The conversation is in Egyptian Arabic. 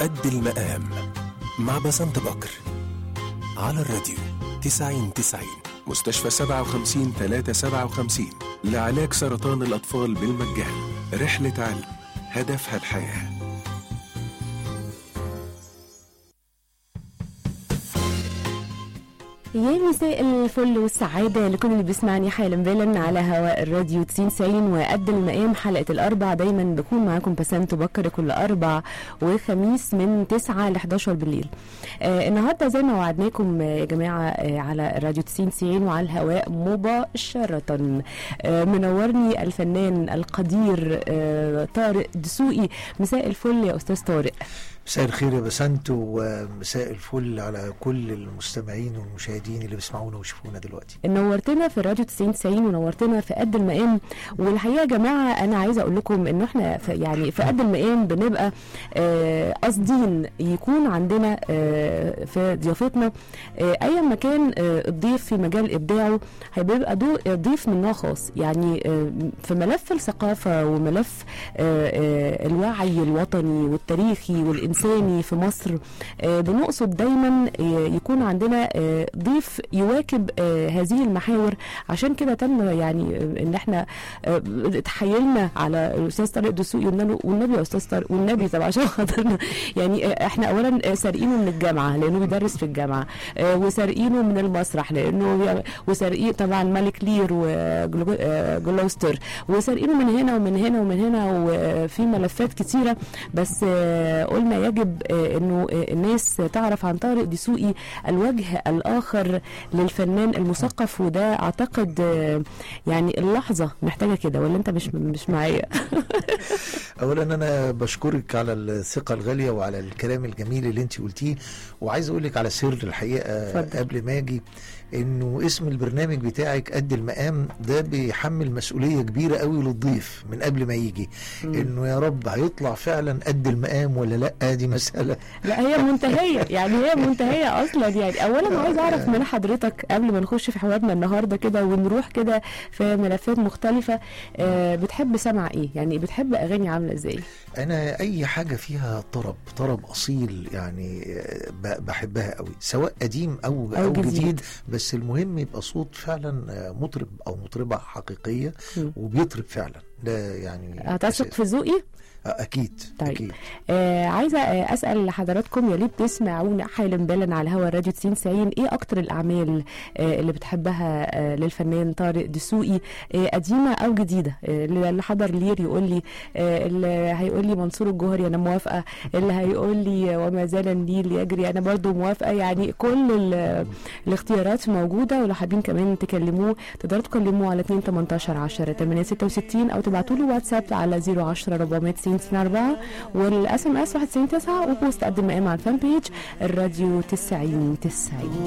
قد المقام مع بسنت بكر على الراديو 90 90 مستشفى 57 357 لعلاج سرطان الأطفال بالمجان رحلة علم هدفها الحياه يا مساء الفل والسعادة لكل اللي بيسمعني حالا بالا على هواء الراديو 90 90 وقد المقام حلقة الأربع دايما بكون معاكم بسنت بكر كل أربع وخميس من 9 ل 11 بالليل. آه النهاردة زي ما وعدناكم آه، يا جماعة آه على الراديو 90 90 وعلى الهواء مباشرة آه منورني الفنان القدير آه طارق دسوقي مساء الفل يا أستاذ طارق. مساء الخير يا بسنت ومساء الفل على كل المستمعين والمشاهدين اللي بيسمعونا ويشوفونا دلوقتي نورتنا في الراديو 90 90 ونورتنا في قد المقام والحقيقه يا جماعه انا عايزه اقول لكم ان احنا في يعني في قد المقام بنبقى آه، قاصدين يكون عندنا آه، في ضيافتنا آه، ايا ما كان آه، الضيف في مجال ابداعه هيبقى دو- ضيف من نوع خاص يعني آه، في ملف الثقافه وملف آه، آه، الوعي الوطني والتاريخي والانساني في مصر آه، بنقصد دايما آه، يكون عندنا آه، ضيف يواكب آه، هذه المحاور عشان كده تم يعني آه، ان احنا آه، تحايلنا على الاستاذ طارق دسوقي قلنا له والنبي يا استاذ طارق والنبي طب عشان خاطرنا يعني آه، احنا اولا آه، سارقينه من الجامعه لانه بيدرس في الجامعه آه، وسارقينه من المسرح لانه بي- وسارقين طبعا ملك لير وجلوستر وسارقينه من هنا ومن هنا ومن هنا وفي ملفات كتيره بس آه، قلنا يجب آه، انه آه، الناس تعرف عن طارق دسوقي الوجه الاخر للفنان المثقف وده اعتقد آه، يعني اللحظه محتاجه كده ولا انت مش مش معايا اولا انا بشكرك على الثقه الغاليه وعلى الكلام الجميل اللي انت قلتيه وعايز اقول لك على سر الحقيقه اتفضل. قبل ما اجي انه اسم البرنامج بتاعك قد المقام ده بيحمل مسؤوليه كبيره قوي للضيف من قبل ما يجي انه يا رب هيطلع فعلا قد المقام ولا لا دي مساله لا هي منتهيه يعني هي منتهيه اصلا يعني اولا عايز اعرف من حضرتك قبل ما نخش في حوارنا النهارده كده ونروح كده في ملفات مختلفه آه، بتحب سمع ايه يعني بتحب اغاني عامله ازاي انا اي حاجه فيها طرب طرب اصيل يعني آه، ب- بحبها قوي سواء قديم او أو او, جديد. جديد. بس المهم يبقى صوت فعلا آه، مطرب او مطربه حقيقيه مم. وبيطرب فعلا ده يعني هتثق أساس. في ذوقي آه، اكيد طيب. اكيد آه عايزه آه اسال حضراتكم يا ليه بتسمعونا حالا بالا على هوا الراديو 90 90 ايه اكتر الاعمال آه اللي بتحبها آه للفنان طارق دسوقي آه قديمه او جديده آه اللي حضر لير يقول لي آه اللي هيقول لي منصور الجوهري انا موافقه اللي هيقول لي وما زال النيل يجري انا برضو موافقه يعني كل ال- الاختيارات موجوده ولو حابين كمان تكلموه تقدروا تكلموه على 2 18 10 8 66 او تبعتوا له واتساب على 010 490 4 والاس ام اس 199 وبوست قد ما على الفان بيج الراديو 90 90